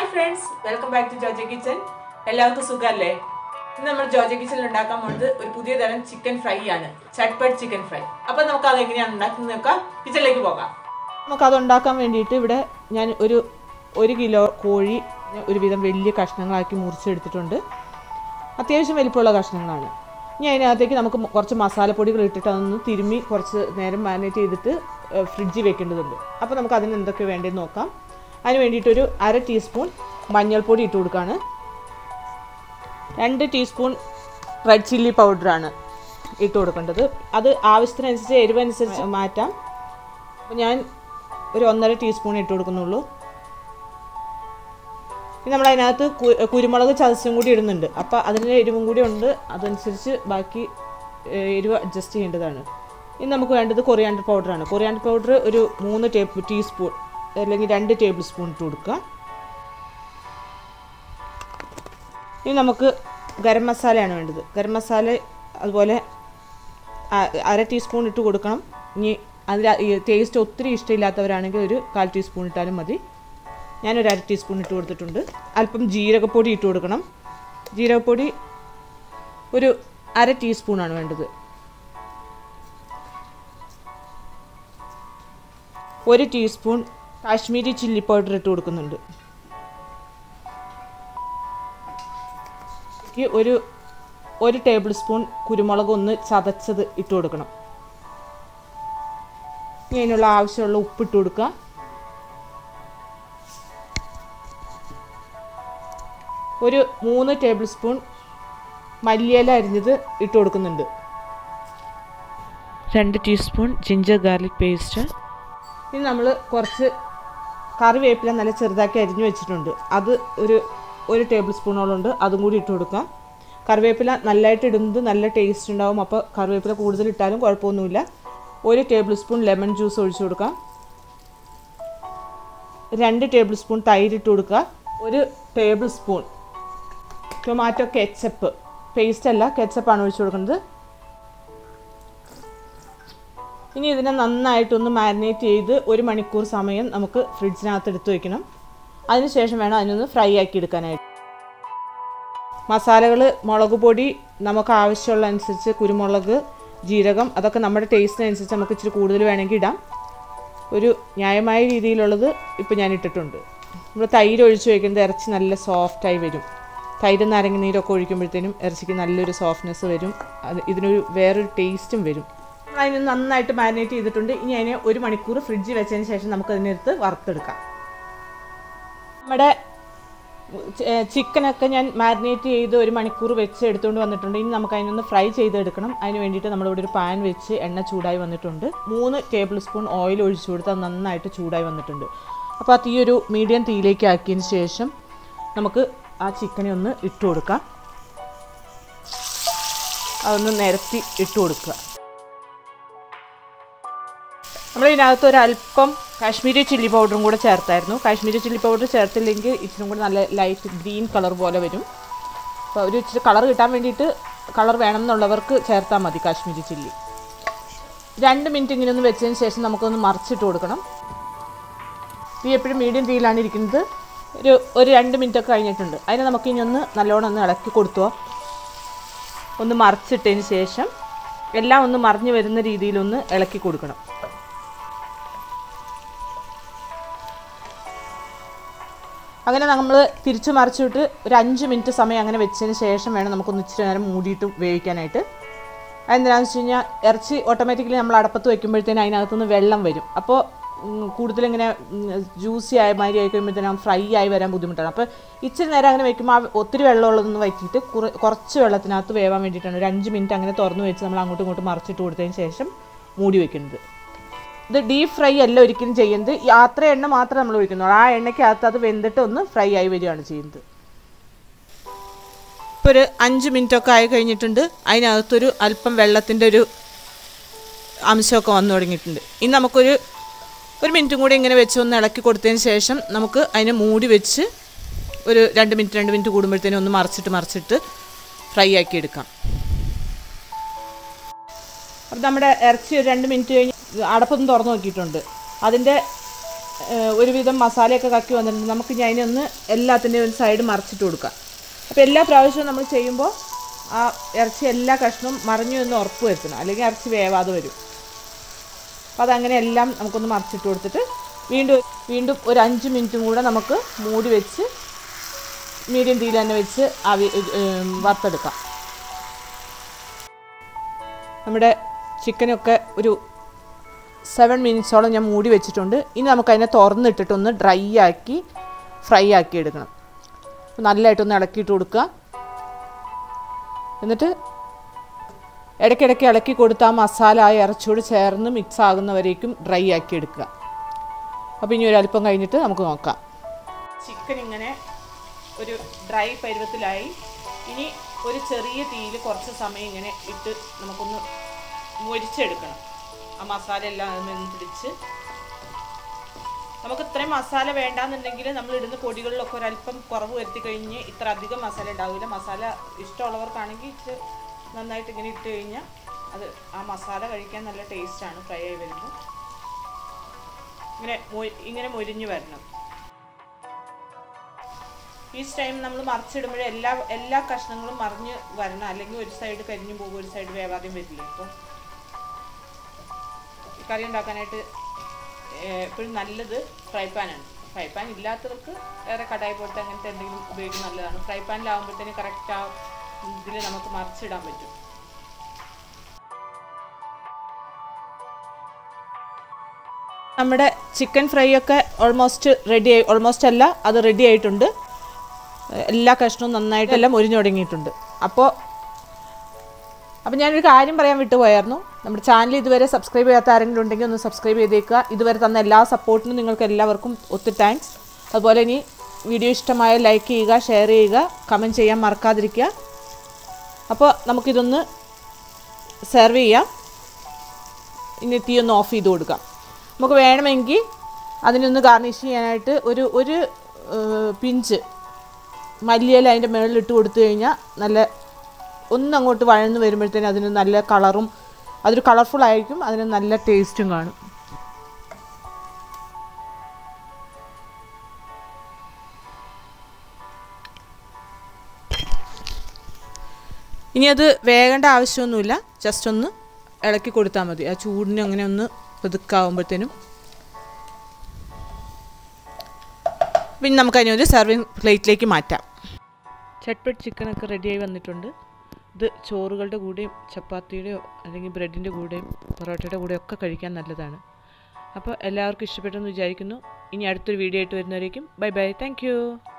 friends welcome back to Joja kitchen എല്ലാവർക്കും സുഖമല്ലേ ഇന്ന് നമ്മൾ ജോജ കിച്ചണിൽ ഉണ്ടാക്കാൻ പോകുന്നത് ഒരു പുതിയ തരം ചിക്കൻ ഫ്രൈ ആണ് ചട്പട്ട് ചിക്കൻ ഫ്രൈ അപ്പൊ നമുക്ക് അത് എങ്ങനെയാണ് ഉണ്ടാക്കുന്നത് നോക്കാം കിച്ചണിലേക്ക് പോകാം നമുക്ക് അത് ഉണ്ടാക്കാൻ വേണ്ടിയിട്ട് ഇവിടെ ഞാൻ ഒരു ഒരു കിലോ കോഴി ഒരുവിധം വലിയ കഷ്ണങ്ങളാക്കി മുറിച്ചെടുത്തിട്ടുണ്ട് അത്യാവശ്യം വലിപ്പമുള്ള കഷ്ണങ്ങളാണ് ഇനി അതിനകത്തേക്ക് നമുക്ക് മ- കുറച്ച് മസാലപ്പൊടികൾ ഇട്ടിട്ട് അതൊന്ന് തിരുമ്മി കുറച്ച് നേരം മാരിനേറ്റ് ചെയ്തിട്ട് ഫ്രിഡ്ജിൽ വെക്കേണ്ടതുണ്ട് അപ്പോൾ നമുക്ക് അതിന് എന്തൊക്കെ വേണ്ടതെന്ന് നോക്കാം അതിന് വേണ്ടിയിട്ടൊരു അര ടീസ്പൂൺ മഞ്ഞൾപ്പൊടി ഇട്ട് കൊടുക്കുകയാണ് രണ്ട് ടീസ്പൂൺ റെഡ് ചില്ലി പൗഡറാണ് ഇട്ട് കൊടുക്കേണ്ടത് അത് ആവശ്യത്തിനനുസരിച്ച് എരിവനുസരിച്ച് മാറ്റാം അപ്പോൾ ഞാൻ ഒരു ഒന്നര ടീസ്പൂൺ ഇട്ട് കൊടുക്കുന്നുള്ളൂ ഇനി നമ്മൾ അതിനകത്ത് കു- കുരുമുളക് ചതച്ചും കൂടി ഇടുന്നുണ്ട് അപ്പോൾ അതിന് എരിവും കൂടി ഉണ്ട് അതനുസരിച്ച് ബാക്കി ഏഹ്, എരിവ് അഡ്ജസ്റ്റ് ചെയ്യേണ്ടതാണ് ഇനി നമുക്ക് വേണ്ടത് കൊറിയാണ്ടർ പൗഡറാണ് കൊറിയാണ്ടർ പൗഡർ ഒരു മൂന്ന് ടേബിൾ ടീസ്പൂൺ അല്ലെങ്കിൽ രണ്ട് ടേബിൾ സ്പൂൺ ഇട്ട് കൊടുക്കുക ഇനി നമുക്ക് ഗരം മസാലയാണ് വേണ്ടത് ഗരം മസാല അതുപോലെ അ- അര ടീസ്പൂൺ ഇട്ട് കൊടുക്കണം ഇനി അതിൽ ടേസ്റ്റ് ഒത്തിരി ഇഷ്ടമില്ലാത്തവരാണെങ്കിൽ ഒരു കാൽ ടീസ്പൂൺ ഇട്ടാലും മതി ഞാനൊരു അര ടീസ്പൂൺ ഇട്ട് കൊടുത്തിട്ടുണ്ട് അല്പം ജീരകപ്പൊടി ഇട്ട് കൊടുക്കണം ജീരകപ്പൊടി ഒരു അര ടീസ്പൂണാണ് വേണ്ടത് ഒരു ടീസ്പൂൺ കാശ്മീരി ചില്ലി പൗഡർ ഇട്ട് കൊടുക്കുന്നുണ്ട് ഈ ഒരു ഒരു ടേബിൾ സ്പൂൺ കുരുമുളക് ഒന്ന് ചതച്ചത് ഇട്ട് കൊടുക്കണം ഇനി അതിനുള്ള ആവശ്യമുള്ള ഉപ്പ് ഇട്ട് കൊടുക്കുക ഒരു മൂന്ന് ടേബിൾ സ്പൂൺ മല്ലിയില അരിഞ്ഞത് ഇട്ട് കൊടുക്കുന്നുണ്ട് രണ്ട് ടീസ്പൂൺ ജിഞ്ചർ ഗാർലിക് പേസ്റ്റ് ഇനി നമ്മൾ കുറച്ച് കറിവേപ്പില നല്ല ചെറുതാക്കി അരിഞ്ഞു വെച്ചിട്ടുണ്ട് അത് ഒരു ഒരു ടേബിൾ സ്പൂണോളം ഉണ്ട് അതും കൂടി ഇട്ട് കൊടുക്കാം കറിവേപ്പില നല്ലതായിട്ട് ഇടുന്നത് നല്ല ടേസ്റ്റ് ഉണ്ടാവും അപ്പോൾ കറിവേപ്പില കൂടുതൽ ഇട്ടാലും കുഴപ്പമൊന്നുമില്ല ഒരു ടേബിൾ സ്പൂൺ ലെമൺ ജ്യൂസ് ഒഴിച്ചു കൊടുക്കാം രണ്ട് ടേബിൾ സ്പൂൺ തൈര് ഇട്ട് കൊടുക്കുക ഒരു tablespoon tomato ketchup paste അല്ല കെച്ചപ്പാണ് ഒഴിച്ചു കൊടുക്കുന്നത് ഇനി ഇതിനെ നന്നായിട്ടൊന്ന് മാരിനേറ്റ് ചെയ്ത് ഒരു മണിക്കൂർ സമയം നമുക്ക് ഫ്രിഡ്ജിനകത്ത് എടുത്ത് വെക്കണം അതിനുശേഷം വേണം അതിനൊന്ന് ഫ്രൈ ആക്കി എടുക്കാനായിട്ട് മസാലകൾ മുളക് പൊടി നമുക്ക് ആവശ്യമുള്ള അനുസരിച്ച് കുരുമുളക് ജീരകം അതൊക്കെ നമ്മുടെ ടേസ്റ്റിനനുസരിച്ച് നമുക്ക് ഇച്ചിരി കൂടുതൽ വേണമെങ്കിൽ ഇടാം ഒരു ന്യായമായ രീതിയിലുള്ളത് ഇപ്പോൾ ഞാൻ ഇട്ടിട്ടുണ്ട് നമ്മൾ തൈര് ഒഴിച്ച് വയ്ക്കുന്നത് ഇറച്ചി നല്ല സോഫ്റ്റായി വരും തൈര് നാരങ്ങ നീരൊക്കെ ഒഴിക്കുമ്പോഴത്തേനും ഇറച്ചിക്ക് നല്ലൊരു സോഫ്റ്റ്നെസ് വരും അത് ഇതിനൊരു വേറൊരു ടേസ്റ്റും വരും നമ്മൾ അതിന് നന്നായിട്ട് മാരിനേറ്റ് ചെയ്തിട്ടുണ്ട് ഇനി അതിനെ ഒരു മണിക്കൂർ ഫ്രിഡ്ജിൽ വെച്ചതിന് ശേഷം നമുക്ക് അതിനെടുത്ത് വറുത്തെടുക്കാം നമ്മുടെ ചിക്കനൊക്കെ ഞാൻ മാരിനേറ്റ് ചെയ്ത് ഒരു മണിക്കൂർ വെച്ച് എടുത്തുകൊണ്ട് വന്നിട്ടുണ്ട് ഇനി നമുക്ക് അതിനൊന്ന് ഫ്രൈ ചെയ്തെടുക്കണം അതിന് വേണ്ടിയിട്ട് നമ്മളിവിടെ ഒരു പാൻ വെച്ച് എണ്ണ ചൂടായി വന്നിട്ടുണ്ട് മൂന്ന് ടേബിൾ സ്പൂൺ ഓയിൽ ഒഴിച്ചു കൊടുത്ത് അത് നന്നായിട്ട് ചൂടായി വന്നിട്ടുണ്ട് അപ്പോൾ ആ തീ ഒരു മീഡിയം തീയിലേക്ക് ആക്കിയതിന് ശേഷം നമുക്ക് ആ ചിക്കനെ ഒന്ന് ഇട്ട് കൊടുക്കാം അതൊന്ന് നിരത്തി ഇട്ട് കൊടുക്കുക നമ്മൾ ഇതിനകത്ത് ഒരല്പം കാശ്മീരി ചില്ലി പൗഡറും കൂടെ ചേർത്തായിരുന്നു കാശ്മീരി ചില്ലി പൗഡർ ചേർത്തില്ലെങ്കിൽ ഇച്ചിരി കൂടെ നല്ല ലൈറ്റ് ഗ്രീൻ കളർ പോലെ വരും അപ്പോൾ ഒരു ഇച്ചിരി കളർ കിട്ടാൻ വേണ്ടിയിട്ട് കളർ വേണം എന്നുള്ളവർക്ക് ചേർത്താൽ മതി കാശ്മീരി ചില്ലി രണ്ട് മിനിറ്റ് ഇങ്ങനെ ഒന്ന് വെച്ചതിന് ശേഷം നമുക്കൊന്ന് മറിച്ചിട്ട് കൊടുക്കണം തീ എപ്പോഴും മീഡിയം തീയിലാണ് ഇരിക്കുന്നത് ഒരു ഒരു രണ്ട് മിനിറ്റ് ഒക്കെ കഴിഞ്ഞിട്ടുണ്ട് അതിന് നമുക്ക് ഇനി ഒന്ന് നല്ലോണം ഒന്ന് ഇളക്കി കൊടുത്തോ ഒന്ന് മറിച്ചിട്ടതിന് ശേഷം എല്ലാം ഒന്ന് മറിഞ്ഞു വരുന്ന രീതിയിലൊന്ന് ഇളക്കി കൊടുക്കണം അങ്ങനെ നമ്മൾ തിരിച്ചു മറിച്ചിട്ട് ഒരു അഞ്ച് മിനിറ്റ് സമയം അങ്ങനെ വെച്ചതിന് ശേഷം വേണം നമുക്കൊന്ന് ഇച്ചിരി നേരം മൂടിയിട്ട് വേവിക്കാനായിട്ട് അതെന്തിനാന്ന് വെച്ച് കഴിഞ്ഞാൽ ഇറച്ചി ഓട്ടോമാറ്റിക്കലി നമ്മൾ അടപ്പത്ത് വെക്കുമ്പോഴത്തേനും അതിനകത്തുനിന്ന് വെള്ളം വരും അപ്പോൾ കൂടുതലിങ്ങനെ ജ്യൂസി ആയ മാതിരി ആയി കഴിയുമ്പോഴത്തേനും ഫ്രൈ ആയി വരാൻ ബുദ്ധിമുട്ടാണ് അപ്പോൾ ഇച്ചിരി നേരം അങ്ങനെ വെക്കുമ്പോൾ ആ ഒത്തിരി വെള്ളമുള്ളതൊന്ന് വറ്റിയിട്ട് കുറ- കുറച്ച് വെള്ളത്തിനകത്ത് വേവാൻ വേണ്ടിയിട്ടാണ് ഒരു അഞ്ച് മിനിറ്റ് അങ്ങനെ തുറന്ന് വെച്ച് നമ്മൾ അങ്ങോട്ടും ഇങ്ങോട്ടും മറിച്ചിട്ട് കൊടുത്തതിന് ശേഷം മൂടി വെക്കുന്നത് ഇത് ഡീപ് ഫ്രൈ അല്ല ഒരിക്കലും ചെയ്യുന്നത് ഈ അത്ര എണ്ണ മാത്രമേ നമ്മൾ ഒഴിക്കുന്നുള്ളൂ ആ എണ്ണയ്ക്കകത്ത് അത് വെന്തിട്ട് ഒന്ന് ഫ്രൈ ആയി വരികയാണ് ചെയ്യുന്നത് ഇപ്പോൾ ഒരു അഞ്ച് മിനിറ്റ് ഒക്കെ ആയി കഴിഞ്ഞിട്ടുണ്ട് അതിനകത്തൊരു അല്പം വെള്ളത്തിൻ്റെ ഒരു അംശമൊക്കെ വന്നു തുടങ്ങിയിട്ടുണ്ട് ഇനി നമുക്കൊരു ഒരു മിനിറ്റും കൂടി ഇങ്ങനെ വെച്ച് ഒന്ന് ഇളക്കി കൊടുത്തതിന് ശേഷം നമുക്ക് അതിനെ മൂടി വെച്ച് ഒരു രണ്ട് മിനിറ്റ് രണ്ട് മിനിറ്റ് കൂടുമ്പോഴത്തേനും ഒന്ന് മറിച്ചിട്ട് മറിച്ചിട്ട് ഫ്രൈ ആക്കി എടുക്കാം അപ്പോൾ നമ്മുടെ ഇറച്ചി ഒരു രണ്ട് മിനിറ്റ് കഴിഞ്ഞ് അടപ്പൊന്ന് തുറന്ന് നോക്കിയിട്ടുണ്ട് അതിൻ്റെ ഏഹ്, ഒരുവിധം മസാലയൊക്കെ കക്കി വന്നിട്ടുണ്ട് നമുക്ക് ഇനി അതിനൊന്ന് എല്ലാത്തിൻ്റെയും ഒരു സൈഡ് മറിച്ചിട്ട് കൊടുക്കാം അപ്പോൾ എല്ലാ പ്രാവശ്യവും നമ്മൾ ചെയ്യുമ്പോൾ ആ ഇറച്ചി എല്ലാ കഷ്ണവും മറിഞ്ഞു എന്ന് ഉറപ്പ് വരുത്തണം അല്ലെങ്കിൽ ഇറച്ചി വേവാതെ വരും അപ്പോൾ അതങ്ങനെ എല്ലാം നമുക്കൊന്ന് മറിച്ചിട്ട് കൊടുത്തിട്ട് വീണ്ടും വീണ്ടും ഒരു അഞ്ച് മിനിറ്റും കൂടെ നമുക്ക് മൂടി വെച്ച് മീഡിയം തീയിൽ തന്നെ വെച്ച് ആവി ഏം, വറുത്തെടുക്കാം നമ്മുടെ ചിക്കനൊക്കെ ഒരു സെവൻ മിനിറ്റ്സോളം ഞാൻ മൂടി വെച്ചിട്ടുണ്ട് ഇനി നമുക്ക് അതിനെ തുറന്നിട്ടിട്ടൊന്ന് ഡ്രൈ ആക്കി ഫ്രൈ ആക്കി എടുക്കണം അപ്പോൾ നല്ലതായിട്ടൊന്ന് ഇളക്കിയിട്ട് കൊടുക്കുക എന്നിട്ട് ഇടയ്ക്കിടയ്ക്ക് ഇളക്കി കൊടുത്ത് ആ മസാല ആ ഇറച്ചിയോട് ചേർന്ന് മിക്സ് ആകുന്നവരേക്കും ഡ്രൈ ആക്കി എടുക്കുക അപ്പോൾ ഇനി ഒരല്പം കഴിഞ്ഞിട്ട് നമുക്ക് നോക്കാം ചിക്കൻ ഇങ്ങനെ ഒരു ഡ്രൈ പരുവത്തിലായി ഇനി ഒരു ചെറിയ തീയിൽ കുറച്ച് സമയം ഇങ്ങനെ ഇട്ട് നമുക്കൊന്ന് മൊരിച്ചെടുക്കണം ആ മസാല എല്ലാം അതിൽ പിടിച്ച് നമുക്ക് ഇത്രയും മസാല വേണ്ടാന്നുണ്ടെങ്കിൽ നമ്മൾ ഇടുന്ന പൊടികളിലൊക്കെ ഒരല്പം കുറവ് വരുത്തി കഴിഞ്ഞ് ഇത്ര അധികം മസാല ഉണ്ടാവില്ല മസാല ഇഷ്ടമുള്ളവർക്കാണെങ്കിൽ ഇത് നന്നായിട്ട് ഇങ്ങനെ ഇട്ട് കഴിഞ്ഞാൽ അത് ആ മസാല കഴിക്കാൻ നല്ല ടേസ്റ്റാണ് ഫ്രൈ ആയി വരുമ്പോൾ ഇങ്ങനെ മൊ- ഇങ്ങനെ മൊരിഞ്ഞ് വരണം ഈ ടൈം നമ്മൾ മറിച്ചിടുമ്പോഴേ എല്ലാ എല്ലാ കഷ്ണങ്ങളും മറിഞ്ഞ് വരണം അല്ലെങ്കിൽ ഒരു സൈഡ് കരിഞ്ഞു പോകും ഒരു സൈഡ് വേവാതെയും വരില്ല അപ്പോൾ ഈ കറി ഉണ്ടാക്കാനായിട്ട് എപ്പോഴും നല്ലത് ഫ്രൈ പാനാണ് ഫ്രൈ പാൻ ഇല്ലാത്തവർക്ക് വേറെ കടായി പോലത്തെ അങ്ങനത്തെ എന്തെങ്കിലും ഉപയോഗിക്കുന്നത് നല്ലതാണ് ഫ്രൈ പാനിലാവുമ്പോഴത്തേന് കറക്റ്റ് ആ ഇതിൽ നമുക്ക് മറിച്ചിടാൻ പറ്റും നമ്മുടെ ചിക്കൻ ഫ്രൈ ഒക്കെ ഓൾമോസ്റ്റ് റെഡി ആയി ഓൾമോസ്റ്റ് അല്ല അത് റെഡി ആയിട്ടുണ്ട് എല്ലാ കഷ്ണവും നന്നായിട്ട് എല്ലാം ഒരിഞ്ഞു തുടങ്ങിയിട്ടുണ്ട് അപ്പോൾ അപ്പോൾ ഞാനൊരു കാര്യം പറയാൻ വിട്ടുപോയായിരുന്നു നമ്മുടെ ചാനൽ ഇതുവരെ സബ്സ്ക്രൈബ് ചെയ്യാത്ത ആരെങ്കിലും ഉണ്ടെങ്കിൽ ഒന്ന് സബ്സ്ക്രൈബ് ചെയ്തേക്കുക ഇതുവരെ തന്ന എല്ലാ സപ്പോർട്ടിനും നിങ്ങൾക്ക് എല്ലാവർക്കും ഒത്തിരി താങ്ക്സ് അതുപോലെ ഇനി വീഡിയോ ഇഷ്ടമായ ലൈക്ക് ചെയ്യുക ഷെയർ ചെയ്യുക കമൻറ്റ് ചെയ്യാൻ മറക്കാതിരിക്കുക അപ്പോൾ നമുക്കിതൊന്ന് സെർവ് ചെയ്യാം ഇനി തീ ഒന്ന് ഓഫ് ചെയ്ത് കൊടുക്കാം നമുക്ക് വേണമെങ്കിൽ അതിനൊന്ന് ഗാർണിഷ് ചെയ്യാനായിട്ട് ഒരു ഒരു ഏഹ്, പിഞ്ച് മല്ലിയില അതിൻ്റെ മുകളിൽ ഇട്ട് കൊടുത്തു കഴിഞ്ഞാൽ നല്ല ഒന്ന് അങ്ങോട്ട് വഴന്ന് വരുമ്പോഴത്തേനും അതിന് നല്ല കളറും അതൊരു കളർഫുൾ ആയിരിക്കും അതിന് നല്ല ടേസ്റ്റും കാണും ഇനി അത് വേകേണ്ട ആവശ്യമൊന്നുമില്ല ജസ്റ്റ് ഒന്ന് ഇളക്കി കൊടുത്താൽ മതി ആ ചൂടിന് അങ്ങനെ ഒന്ന് പുതുക്കാവുമ്പോഴത്തേനും പിന്നെ നമുക്ക് അതിനൊരു സർവിങ് പ്ലേറ്റിലേക്ക് മാറ്റാം ചട്പട്ട് ചിക്കനൊക്കെ റെഡിയായി വന്നിട്ടുണ്ട് ഇത് ചോറുകളുടെ കൂടെയും ചപ്പാത്തിയുടെയോ അല്ലെങ്കിൽ ബ്രെഡിൻ്റെ കൂടെയും പൊറോട്ടയുടെ കൂടെയും ഒക്കെ കഴിക്കാൻ നല്ലതാണ് അപ്പോൾ എല്ലാവർക്കും ഇഷ്ടപ്പെട്ടെന്ന് വിചാരിക്കുന്നു ഇനി അടുത്തൊരു വീഡിയോ ആയിട്ട് വരുന്നവരേക്കും ബൈ ബൈ താങ്ക്